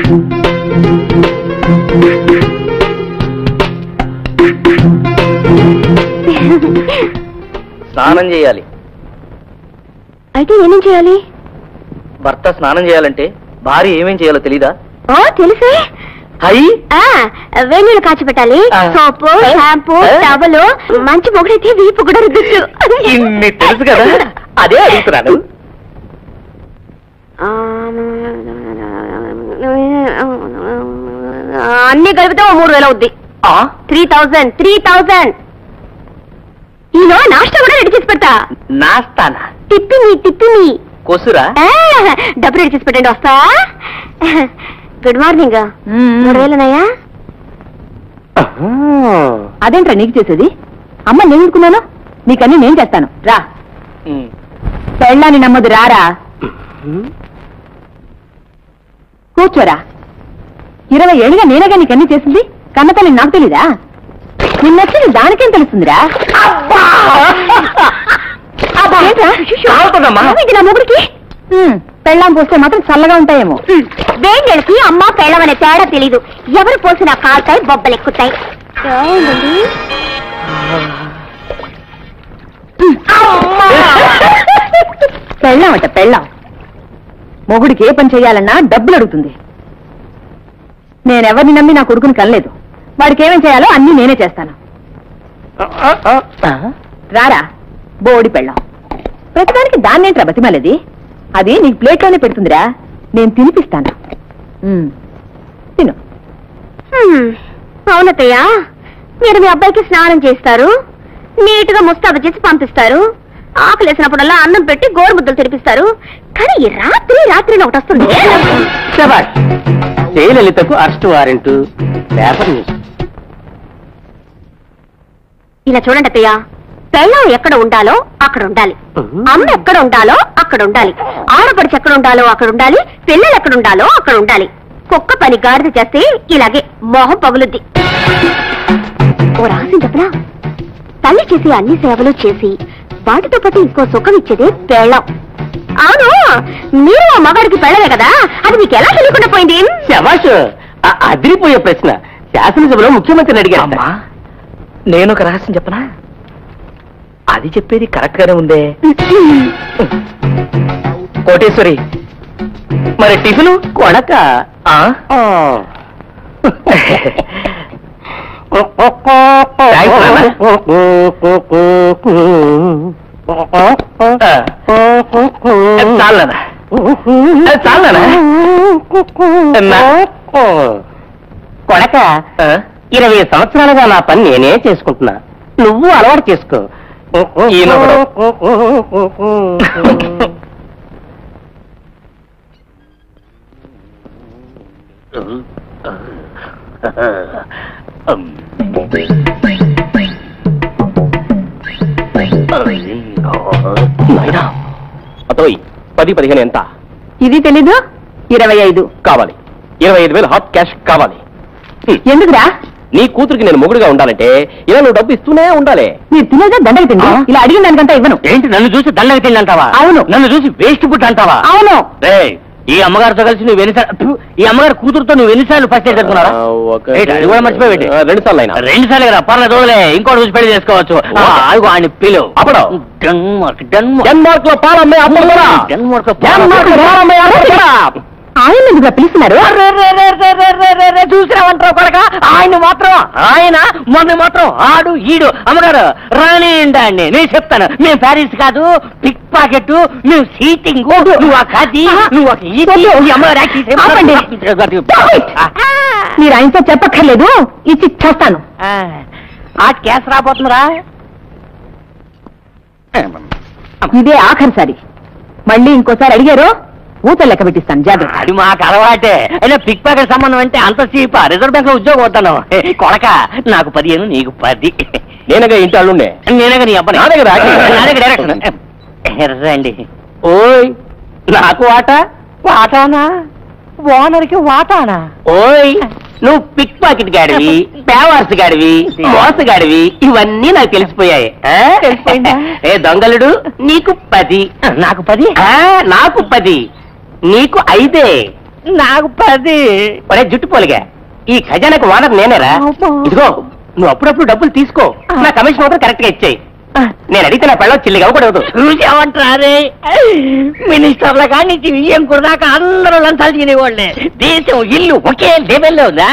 స్నానం చేయాలి అయితే ఏమేం చేయాలి భర్త స్నానం చేయాలంటే భార్య ఏమేం చేయాలో తెలీదా ఓ తెలుసే అయ్యి ఆ వేడి నీళ్ళు కాచి పెట్టాలి ఆ. సోపు ఆ. షాంపూ ఆ. టవలు మంచి మొగుడైతే వీపు కూడా రుద్దొచ్చు ఇన్ని తెలుసు కదా అదే అడుగుతున్నాను అన్ని కలిపితే ఓ మూడు వేలు అవుద్ది ఆ? త్రీ థౌజండ్ త్రీ థౌజండ్ ఈలో నాష్టా కూడా రెడీ చేసి పెడతా నాస్తానా టిప్పిని టిప్పిని కొసురా ఆ, డబ్బు రెడీ చేసి పెట్టండి వస్తా గుడ్ మార్నింగ్ మూడు వేలనయ్యా అదేంట్రా నీకు చేసేది అమ్మ నేను అనుకున్నాను నీకన్నీ నేను చేస్తాను రా ఉమ్. పెళ్ళాన్ని నమ్మదు రారా కూర్చోరా ఇరవై ఏళ్ళుగా నేనేగా నీకన్నీ చేసింది కన్నతల్లి నాకు తెలీదా నిన్నొచ్చింది దానికేం తెలుస్తుందిరా ఏంట్రా? కాలుతుందమ్మా. ఏమైంది నా మొగుడికి ఉమ్, పెళ్ళాం పోస్తే మాత్రం చల్లగా ఉంటాయేమో వేడికి అమ్మ పెళ్ళమనే తేడా తెలీదు ఎవరు పోసినా కాలుతాయి బొబ్బలెక్కుతాయి ఏమైందండి? పెళ్ళాం అట పెళ్ళాం మొగుడికి ఏ పని చేయాలన్నా డబ్బులు అడుగుతుంది నేనెవరిని నమ్మి నా కొడుకుని కనలేదు వాడికి ఏమేం చేయాలో అన్నీ నేనే చేస్తాను రారా బోడి పెళ్ళాం ప్రతిదానికి దాన్నేంట్రా బతిమాలది అది నీకు ప్లేట్లోనే పెడుతుందిరా నేను తినిపిస్తాను ఉమ్, తిను హ్మ్, అవునత్తయ్య మీరు మీ అబ్బాయికి స్నానం చేస్తారు నీట్ గా ముస్తాబు చేసి పంపిస్తారు ఆకలేసినప్పుడల్లా అన్నం పెట్టి గోరుముద్దలు తెరిపిస్తారు కానీ ఈ రాత్రి రాత్రి ఒకటి వస్తుంది శభాష్ జయలలితకు అరెస్ట్ వారెంట్ పేపర్ న్యూస్ ఇలా చూడండి అత్తయ్య పెళ్ళం ఎక్కడ ఉండాలో అక్కడ ఉండాలి అమ్మ ఎక్కడ ఉండాలో అక్కడ ఉండాలి ఆడపడిచి ఎక్కడ ఉండాలో అక్కడ ఉండాలి పిల్లలు ఎక్కడ ఉండాలో అక్కడ ఉండాలి కుక్క పని గాడిద చేస్తే ఇలాగే మొహం పగులుద్ది ఓ రహస్యం చెప్పనా తల్లి చేసి అన్ని సేవలు చేసి వాటితో పాటు ఇంకో సుఖం ఇచ్చేదే పెళ్ళం అవును మీరు ఆ మగాడికి పెళ్ళవే కదా అది మీకు ఎలా తెలియకుండా పోయింది శభాష్ ఆ అదిరిపోయే ప్రశ్న శాసనసభలో ముఖ్యమంత్రిని అడిగారు అమ్మా నేను ఒక రహస్యం చెప్పనా అది చెప్పేది కరెక్ట్ గానే ఉందే కోటేశ్వరి మరి టిఫిన్ కొడక చాలనా చాలనా కొడక ఇరవై సంవత్సరాలుగా నా పని నేనే చేసుకుంటున్నా నువ్వు అలవాటు చేసుకో ఈయన ఒకడు. నాయనా, అతోయ్ పది పదిహేను ఎంత ఇది తెలీదు ఇరవై ఐదు కావాలి ఇరవై ఐదు వేలు హాట్ క్యాష్ కావాలి హ్మ్. ఎందుకురా నీ కూతురికి నేను మొగుడుగా ఉండాలంటే ఇలా నువ్వు డబ్బు ఇస్తూనే ఉండాలి మీరు తినేదా దండగ తిండి ఆ? ఇలా అడిగిన దానికంతా ఇవ్వను ఏంటి నన్ను చూసి దండగా తిండి అంటావా అవును. నన్ను చూసి వేస్ట్ బుట్ అంటావా అవును రేయ్, ఈ అమ్మగారితో కలిసి నువ్వు ఎన్నిసార్లు ఈ అమ్మగారి కూతురుతో నువ్వు ఎన్నిసార్లు ఫస్ట్ ఎయిడ్ జరుపుకున్నారా ఏంటి, అది కూడా మర్చిపోయి రెండు సార్లు అయినా రెండు సార్లు కదా పర్లేదు వదిలే ఇంకోటి చూసి పెళ్లి చేసుకోవచ్చు ఆ, అదిగో ఆయన పిలువు అప్పుడు డెన్మార్క్ డెన్మార్క్ డెన్మార్క్ లో పాలమ్మే అప్పుడు డెన్మార్క్ లో డెన్మార్క్ లో పాలమ్మే అప్పుడు ఆయన ఎందుకు పిలుస్తున్నారు చూసినామంటారు కొడక ఆయన మాత్రం ఆయన మొన్న మాత్రం ఆడు ఈడు అమ్మగారు రానియండి అండి నేను చెప్తాను మేము ప్యారిస్ కాదు పిక్ పాకెట్ మేము సీటింగ్ నువ్వు ఆ కది నువ్వు ఒక ఈటి, ఈ అమ్మగారు యాక్ట్ చేసే- ఆపండి. మీరు ఆయనతో చెప్పక్కర్లేదు ఇచ్చి చేస్తాను ఆ, ఆ కేసు రాబోతుందిరా ఇదే ఆఖరిసారి మళ్ళీ ఇంకోసారి అడిగారు ఊత లెక్క పెట్టిస్తాను జాగ్రత్త అది మాకు అలవాటే అయినా పిక్ పాకెట్ సంబంధం అంటే అంత చీపా రిజర్వ్ బ్యాంక్ లో ఉద్యోగం వద్దాను కొడక నాకు పదిహేను నీకు పది నేనగా ఇంటి అల్లుండే నేనగా నీ అబ్బాయి నా దగ్గర నా దగ్గర డైరెక్షన్ రండి ఓయ్ నాకు వాటా వాటానా ఓనర్కి వాటానా ఓయ్ నువ్వు పిక్ పాకెట్ గాడివి పేవర్స్ గాడివి మోసగాడివి ఇవన్నీ నాకు తెలిసిపోయాయి ఆ? ఏ దొంగలుడు నీకు పది నాకు పది నాకు పది నీకు ఐదే నాకు పది ఒరే జుట్టు పోలిగా ఈ ఖజానాకు వానర్ నేనేరా అబ్బా. ఇదిగో నువ్వు అప్పుడప్పుడు డబ్బులు తీసుకో నా కమిషన్ మాత్రం కరెక్ట్ గా ఇచ్చేయి నేను అడిగితే నా పెళ్ళ చిల్లిగా అవ్వకూడదు చూసామంటారే మినిస్టర్ల కాడి నుంచి విజయం కురదాకా అందరూ లంచాలు తినేవాళ్ళే దేశం ఇల్లు ఒకే లెవెల్లో ఉందా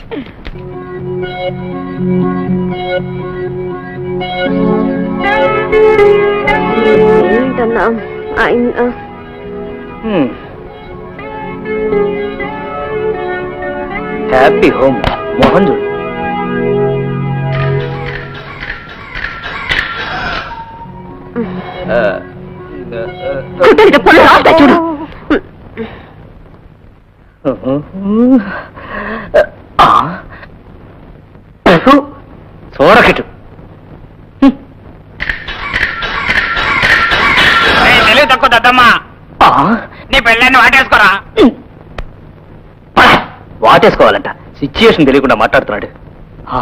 ఏంటన్నా ఆయన హ్యాపీ హోమ్ మోహన్ చూడు కుట్టేట పళ్ళు రాస్తాయి చూడు చూడకటు తెలివి తక్కువ దద్దమ్మా నీ పెళ్ళాన్ని వాటేసుకోరా వాటేసుకోవాలంట సిచ్యుయేషన్ తెలియకుండా మాట్లాడుతున్నాడు ఆ.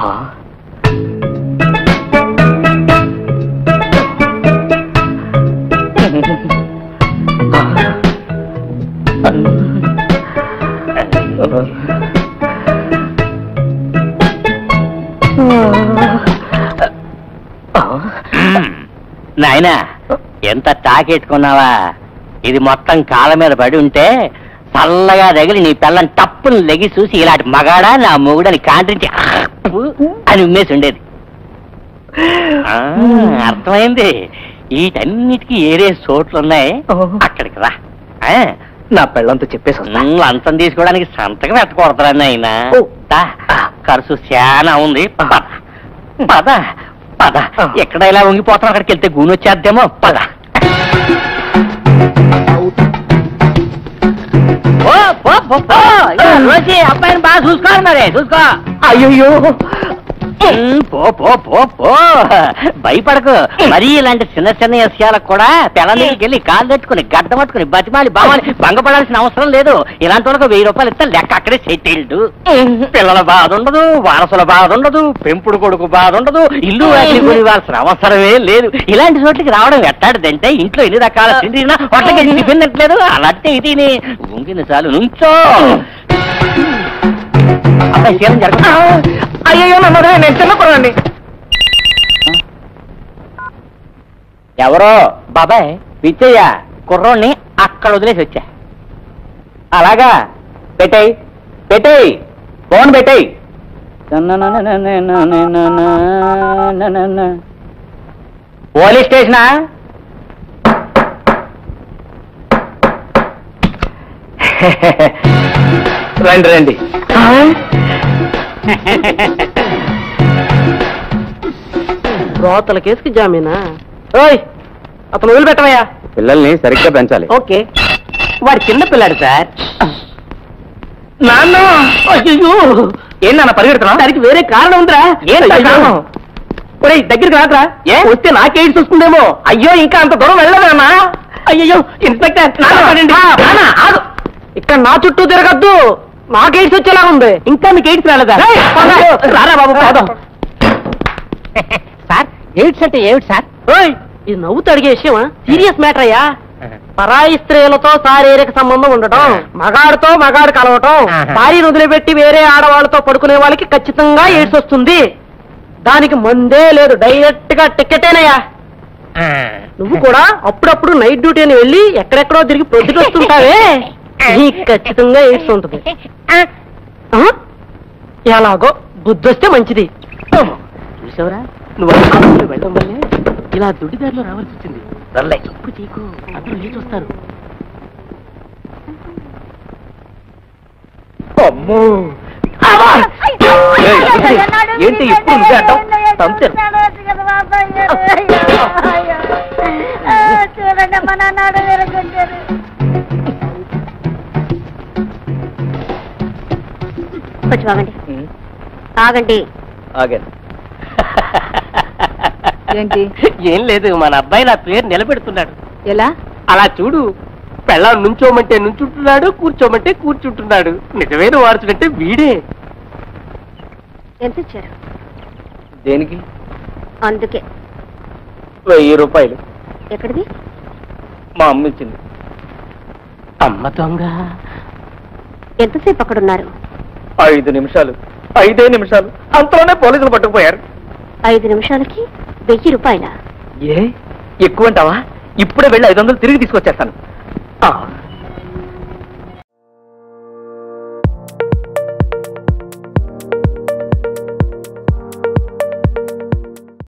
నాయనా ఎంత తాకెట్టుకున్నావా ఇది మొత్తం కాళ్ళ మీద పడి ఉంటే చల్లగా తగిలి నీ పిల్లని టప్పును లెగి చూసి ఇలాంటి మగాడా నా మొగుడని కాంట్రించి అని ఉమ్మేసి ఉండేది ఆ, అర్థమైంది వీటన్నిటికీ ఏరే చోట్లు ఉన్నాయి అక్కడికి రా ఆ, నా పెళ్ళంతా చెప్పేసి వస్తా ఉమ్, లంచం తీసుకోవడానికి సంతకం పెట్టకూడదురా ఆయన ఓ. ఖర్చు చాలా ఉంది పద పద పద ఎక్కడ ఇలా ఉంగిపోతాం అక్కడికి వెళ్తే గూని వచ్చేద్దేమో పద ఓ పో పో పో ఇదిగో రోజీ అబ్బాయిని బాగా చూసుకోవాలి మరి చూసుకో అయ్యో పో పో పో పో భయపడకు మరీ ఇలాంటి చిన్న చిన్న విషయాలకు కూడా తెల దగ్గరికి వెళ్ళి కాలు తట్టుకుని గడ్డ పట్టుకుని బతిమాలి బావాలి భంగపడాల్సిన అవసరం లేదు ఇలాంటి వాళ్ళకి వెయ్యి రూపాయలు ఇస్తే లెక్క అక్కడే సెటిల్డ్ పిల్లల బాధ ఉండదు వారసుల బాధ ఉండదు పెంపుడు కొడుకు బాధ ఉండదు ఇల్లు వాటిని కొనివ్వాల్సిన అవసరమే లేదు ఇలాంటి చోట్లకి రావడం ఎట్టాడిదంటే ఇంట్లో ఎన్ని రకాల తిండి తిన్నా హోటల్కి టిఫిన్ తినట్లేదు అలాంటి ఇది ఉంగిన చాలు నుంచో అబ్బాయి సీరం జరగ అయ్యో నన్ను నేను చిన్న కురండి ఎవరో బాబాయ్ పిచ్చయ్య కుర్రోడ్ని అక్కడ వదిలేసి వచ్చా అలాగా పెట్టేయ్ పెట్టేయ్ ఫోన్ పెట్టేయ్ పోలీస్ స్టేషనా రండి రండి రోతల కేసుకి జామీనా ఓయ్ అతను వదిలిపెట్టవయ్యా పిల్లల్ని సరిగ్గా పెంచాలి ఓకే వాడు చిన్న పిల్లాడు సార్ నాన్న అయ్యో ఏం నాన్న పరిగెడుతున్నావు దానికి వేరే కారణం ఉందిరా ఏంటి ఆ కారణం? ఒరేయ్ దగ్గరికి రాట్రా ఏ? వస్తే నాకే ఎయిడ్స్ వస్తుందేమో అయ్యో ఇంకా అంత దూరం వెళ్ళదన్నా అయ్యో ఇన్స్పెక్టర్ నాన్న, నాన్న, ఆ, నాన్న, ఆగు. ఇక్కడ నా చుట్టూ తిరగద్దు నాకు ఎయిడ్స్ వచ్చేలా ఉంది ఇంకా మీకు ఎయిడ్స్ రాలేదా ఏయ్, పద. రారా బాబు పోదాం సార్ ఎయిడ్స్ అంటే ఏమిటి సార్ ఓయ్ ఇది నవ్వుతూ అడిగే విషయమా సీరియస్ మ్యాటర్ అయ్యా పరాయి స్త్రీలతో శారీరక సంబంధం ఉండటం మగాడితో మగాడు కలవటం ఆహా. భార్యను వదిలిపెట్టి వేరే ఆడవాళ్ళతో పడుకునే వాళ్ళకి ఖచ్చితంగా ఎయిడ్స్ వస్తుంది దానికి మందే లేదు డైరెక్ట్ గా టికెటేనయ్యా నువ్వు కూడా అప్పుడప్పుడు నైట్ డ్యూటీ అని వెళ్ళి ఎక్కడెక్కడో తిరిగి ప్రొద్దుట వస్తుంటావే నీకు ఖచ్చితంగా ఎయిడ్స్ ఉంటుంది ఆ? ఎలాగో బుద్ధి వస్తే మంచిది చూసావరా నువ్వు అనుకున్నట్టు వెళ్ళడం వల్లే ఇలా దుడిదారిలో రావాల్సి వచ్చింది సర్లే ఇప్పుడు చీకు అందరూ లేచి వస్తారు అమ్మో ఏయ్, శృతి, ఏంటి ఇప్పుడు నువ్వే అంటావ్? తంతేను. చూడండి మా నాన్న విరగొట్టారు కొంచెం ఆగండి ఆగండి ఆగండి ఏంటి ఏం లేదు మన అబ్బాయి నా పేరు నిలబెడుతున్నాడు ఎలా అలా చూడు పెళ్ళం నుంచోమంటే నుంచుంటున్నాడు కూర్చోమంటే కూర్చుంటున్నాడు నిజమైన వారసుడంటే వీడే ఎంత ఇచ్చారు దేనికి అందుకే వెయ్యి రూపాయలు ఎక్కడిది మా అమ్మ ఇచ్చింది అమ్మ దొంగ ఎంతసేపు అక్కడున్నారు ఐదు నిమిషాలు ఐదే నిమిషాలు అంతలోనే పోలీసులు పట్టుకుపోయారు ఐదు నిమిషాలకి వెయ్యి రూపాయల ఏ ఎక్కువ అంటావా ఇప్పుడే వెళ్ళి ఐదు వందలు తిరిగి తీసుకొచ్చేస్తాను ఆ,